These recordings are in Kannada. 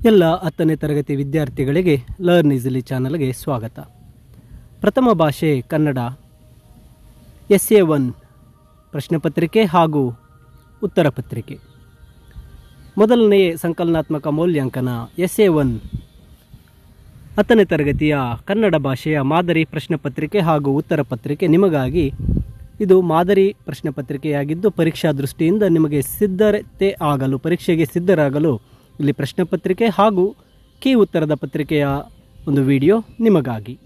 ಎಲ್ಲ ಹತ್ತನೇ ತರಗತಿ ವಿದ್ಯಾರ್ಥಿಗಳಿಗೆ ಲರ್ನ್ ಈಸಿಲಿ ಚಾನಲ್ಗೆ ಸ್ವಾಗತ ಪ್ರಥಮ ಭಾಷೆ ಕನ್ನಡ ಎಸ್ ಎ ಒನ್ ಪ್ರಶ್ನೆ ಪತ್ರಿಕೆ ಹಾಗೂ ಉತ್ತರ ಪತ್ರಿಕೆ ಮೊದಲನೇ ಸಂಕಲನಾತ್ಮಕ ಮೌಲ್ಯಾಂಕನ ಎಸ್ ಎ ಒನ್ ಹತ್ತನೇ ತರಗತಿಯ ಕನ್ನಡ ಭಾಷೆಯ ಮಾದರಿ ಪ್ರಶ್ನೆ ಪತ್ರಿಕೆ ಹಾಗೂ ಉತ್ತರ ಪತ್ರಿಕೆ ನಿಮಗಾಗಿ ಇದು ಮಾದರಿ ಪ್ರಶ್ನೆ ಪತ್ರಿಕೆಯಾಗಿದ್ದು ಪರೀಕ್ಷಾ ದೃಷ್ಟಿಯಿಂದ ನಿಮಗೆ ಸಿದ್ಧತೆ ಆಗಲು ಪರೀಕ್ಷೆಗೆ ಸಿದ್ಧರಾಗಲು ಇಲ್ಲಿ ಪ್ರಶ್ನೆ ಪತ್ರಿಕೆ ಹಾಗೂ ಕೀ ಉತ್ತರದ ಪತ್ರಿಕೆಯ ಒಂದು ವಿಡಿಯೋ ನಿಮಗಾಗಿ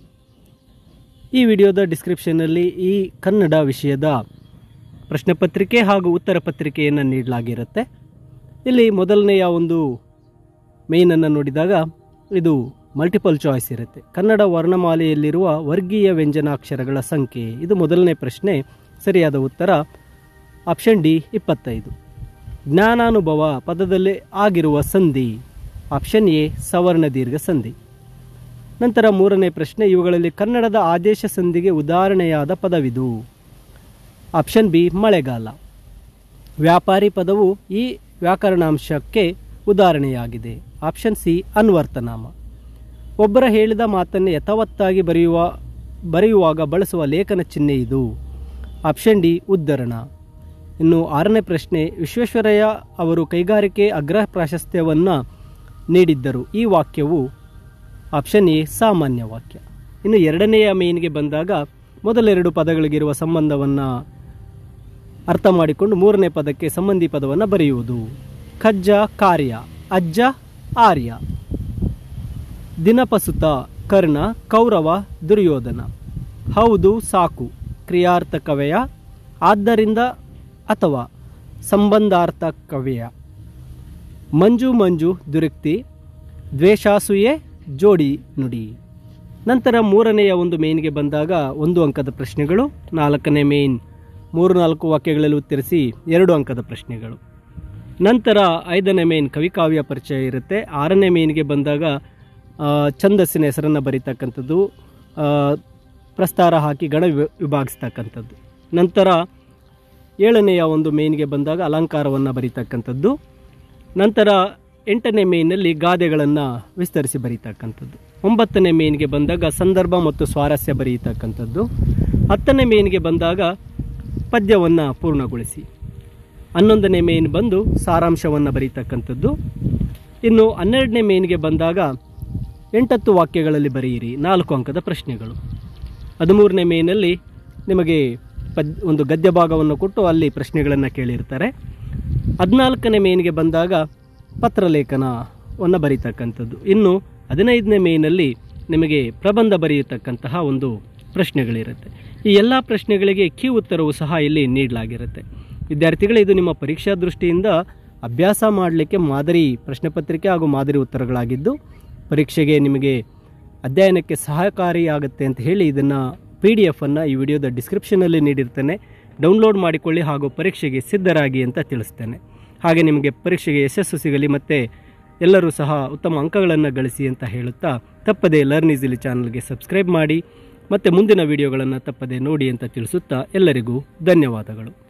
ಈ ವಿಡಿಯೋದ ಡಿಸ್ಕ್ರಿಪ್ಷನ್ನಲ್ಲಿ ಈ ಕನ್ನಡ ವಿಷಯದ ಪ್ರಶ್ನೆ ಪತ್ರಿಕೆ ಹಾಗೂ ಉತ್ತರ ಪತ್ರಿಕೆಯನ್ನು ನೀಡಲಾಗಿರುತ್ತೆ ಇಲ್ಲಿ ಮೊದಲನೆಯ ಒಂದು ಮೇಯ್ನನ್ನು ನೋಡಿದಾಗ ಇದು ಮಲ್ಟಿಪಲ್ ಚಾಯ್ಸ್ ಇರುತ್ತೆ ಕನ್ನಡ ವರ್ಣಮಾಲೆಯಲ್ಲಿರುವ ವರ್ಗೀಯ ವ್ಯಂಜನಾಕ್ಷರಗಳ ಸಂಖ್ಯೆ ಇದು ಮೊದಲನೇ ಪ್ರಶ್ನೆ ಸರಿಯಾದ ಉತ್ತರ ಆಪ್ಷನ್ ಡಿ ಇಪ್ಪತ್ತೈದು ಜ್ಞಾನಾನುಭವ ಪದದಲ್ಲಿ ಆಗಿರುವ ಸಂಧಿ ಆಪ್ಷನ್ ಎ ಸವರ್ಣ ದೀರ್ಘ ಸಂಧಿ ನಂತರ ಮೂರನೇ ಪ್ರಶ್ನೆ ಇವುಗಳಲ್ಲಿ ಕನ್ನಡದ ಆದೇಶ ಸಂಧಿಗೆ ಉದಾಹರಣೆಯಾದ ಪದವಿದು ಆಪ್ಷನ್ ಬಿ ಮಳೆಗಾಲ ವ್ಯಾಪಾರಿ ಪದವು ಈ ವ್ಯಾಕರಣಾಂಶಕ್ಕೆ ಉದಾಹರಣೆಯಾಗಿದೆ ಆಪ್ಷನ್ ಸಿ ಅನ್ವರ್ತನಾಮ ಒಬ್ಬರ ಹೇಳಿದ ಮಾತನ್ನು ಯಥಾವತ್ತಾಗಿ ಬರೆಯುವ ಬರೆಯುವಾಗ ಬಳಸುವ ಲೇಖನ ಚಿಹ್ನೆ ಇದು ಆಪ್ಷನ್ ಡಿ ಉದ್ಧರಣ ಇನ್ನು ಆರನೇ ಪ್ರಶ್ನೆ ವಿಶ್ವೇಶ್ವರಯ್ಯ ಅವರು ಕೈಗಾರಿಕೆ ಅಗ್ರ ಪ್ರಾಶಸ್ತ್ಯವನ್ನು ನೀಡಿದ್ದರು ಈ ವಾಕ್ಯವು ಆಪ್ಷನ್ ಎ ಸಾಮಾನ್ಯ ವಾಕ್ಯ ಇನ್ನು ಎರಡನೆಯ ಮೇನ್ಗೆ ಬಂದಾಗ ಮೊದಲೆರಡು ಪದಗಳಿಗಿರುವ ಸಂಬಂಧವನ್ನು ಅರ್ಥ ಮಾಡಿಕೊಂಡು ಮೂರನೇ ಪದಕ್ಕೆ ಸಂಬಂಧಿ ಪದವನ್ನು ಬರೆಯುವುದು ಖಜ್ಜ ಕಾರ್ಯ ಅಜ್ಜ ಆರ್ಯ ದಿನಪಸುತ ಕರ್ಣ ಕೌರವ ದುರ್ಯೋಧನ ಹೌದು ಸಾಕು ಕ್ರಿಯಾರ್ಥಕವ್ಯಯ ಆದ್ದರಿಂದ ಅಥವಾ ಸಂಬಂಧಾರ್ಥಕವ್ಯಯ ಮಂಜು ಮಂಜು ದುರುಕ್ತಿ ದ್ವೇಷಾಸೂಯೆ ಜೋಡಿ ನುಡಿ ನಂತರ ಮೂರನೆಯ ಒಂದು ಮೇನ್ಗೆ ಬಂದಾಗ ಒಂದು ಅಂಕದ ಪ್ರಶ್ನೆಗಳು ನಾಲ್ಕನೇ ಮೇನ್ ಮೂರು ನಾಲ್ಕು ವಾಕ್ಯಗಳಲ್ಲಿ ಉತ್ತರಿಸಿ ಎರಡು ಅಂಕದ ಪ್ರಶ್ನೆಗಳು ನಂತರ ಐದನೇ ಮೇನ್ ಕವಿಕಾವ್ಯ ಪರಿಚಯ ಇರುತ್ತೆ ಆರನೇ ಮೇನ್ಗೆ ಬಂದಾಗ ಆ, ಛಂದಸ್ಸಿನ ಹೆಸರನ್ನು ಬರೀತಕ್ಕಂಥದ್ದು ಆ, ಪ್ರಸ್ತಾರ ಹಾಕಿ ಗಣ ವಿಭ- ವಿಭಾಗಿಸ್ತಕ್ಕಂಥದ್ದು ನಂತರ ಏಳನೆಯ ಒಂದು ಮೇನ್ಗೆ ಬಂದಾಗ ಅಲಂಕಾರವನ್ನು ಬರೀತಕ್ಕಂಥದ್ದು ನಂತರ ಎಂಟನೇ ಮೇನಲ್ಲಿ ಗಾದೆಗಳನ್ನು ವಿಸ್ತರಿಸಿ ಬರೀತಕ್ಕಂಥದ್ದು ಒಂಬತ್ತನೇ ಮೇನ್ಗೆ ಬಂದಾಗ ಸಂದರ್ಭ ಮತ್ತು ಸ್ವಾರಸ್ಯ ಬರೆಯತಕ್ಕಂಥದ್ದು ಹತ್ತನೇ ಮೇನ್ಗೆ ಬಂದಾಗ ಪದ್ಯವನ್ನು ಪೂರ್ಣಗೊಳಿಸಿ ಹನ್ನೊಂದನೇ ಮೇನ್ ಬಂದು ಸಾರಾಂಶವನ್ನು ಬರೀತಕ್ಕಂಥದ್ದು ಇನ್ನು ಹನ್ನೆರಡನೇ ಮೇನ್ಗೆ ಬಂದಾಗ ಎಂಟತ್ತು ವಾಕ್ಯಗಳಲ್ಲಿ ಬರೆಯಿರಿ ನಾಲ್ಕು ಅಂಕದ ಪ್ರಶ್ನೆಗಳು ಹದಿಮೂರನೇ ಮೇನಲ್ಲಿ ನಿಮಗೆ ಪದ್ ಒಂದು ಗದ್ಯ ಭಾಗವನ್ನು ಕೊಟ್ಟು ಅಲ್ಲಿ ಪ್ರಶ್ನೆಗಳನ್ನು ಕೇಳಿರ್ತಾರೆ ಹದಿನಾಲ್ಕನೇ ಮೇನ್ಗೆ ಬಂದಾಗ ಪತ್ರಲೇಖನವನ್ನು ಬರೀತಕ್ಕಂಥದ್ದು ಇನ್ನು ಹದಿನೈದನೇ ಮೇನಲ್ಲಿ ನಿಮಗೆ ಪ್ರಬಂಧ ಬರೆಯತಕ್ಕಂತಹ ಒಂದು ಪ್ರಶ್ನೆಗಳಿರುತ್ತೆ ಈ ಎಲ್ಲ ಪ್ರಶ್ನೆಗಳಿಗೆ ಕ್ಯೂ ಉತ್ತರವು ಸಹ ಇಲ್ಲಿ ನೀಡಲಾಗಿರುತ್ತೆ ವಿದ್ಯಾರ್ಥಿಗಳೇ ಇದು ನಿಮ್ಮ ಪರೀಕ್ಷಾ ದೃಷ್ಟಿಯಿಂದ ಅಭ್ಯಾಸ ಮಾಡಲಿಕ್ಕೆ ಮಾದರಿ ಪ್ರಶ್ನೆ ಪತ್ರಿಕೆ ಹಾಗೂ ಮಾದರಿ ಉತ್ತರಗಳಾಗಿದ್ದು ಪರೀಕ್ಷೆಗೆ ನಿಮಗೆ ಅಧ್ಯಯನಕ್ಕೆ ಸಹಕಾರಿಯಾಗುತ್ತೆ ಅಂತ ಹೇಳಿ ಇದನ್ನು ಪಿ ಡಿ ಎಫನ್ನು ಈ ವಿಡಿಯೋದ ಡಿಸ್ಕ್ರಿಪ್ಷನಲ್ಲಿ ನೀಡಿರ್ತೇನೆ ಡೌನ್ಲೋಡ್ ಮಾಡಿಕೊಳ್ಳಿ ಹಾಗೂ ಪರೀಕ್ಷೆಗೆ ಸಿದ್ಧರಾಗಿ ಅಂತ ತಿಳಿಸ್ತೇನೆ ಹಾಗೆ ನಿಮಗೆ ಪರೀಕ್ಷೆಗೆ ಯಶಸ್ಸು ಸಿಗಲಿ ಮತ್ತು ಎಲ್ಲರೂ ಸಹ ಉತ್ತಮ ಅಂಕಗಳನ್ನು ಗಳಿಸಿ ಅಂತ ಹೇಳುತ್ತಾ ತಪ್ಪದೇ ಲರ್ನ್ ಈಸಿಲಿ ಚಾನಲ್ಗೆ ಸಬ್ಸ್ಕ್ರೈಬ್ ಮಾಡಿ ಮತ್ತು ಮುಂದಿನ ವಿಡಿಯೋಗಳನ್ನು ತಪ್ಪದೇ ನೋಡಿ ಅಂತ ತಿಳಿಸುತ್ತಾ ಎಲ್ಲರಿಗೂ ಧನ್ಯವಾದಗಳು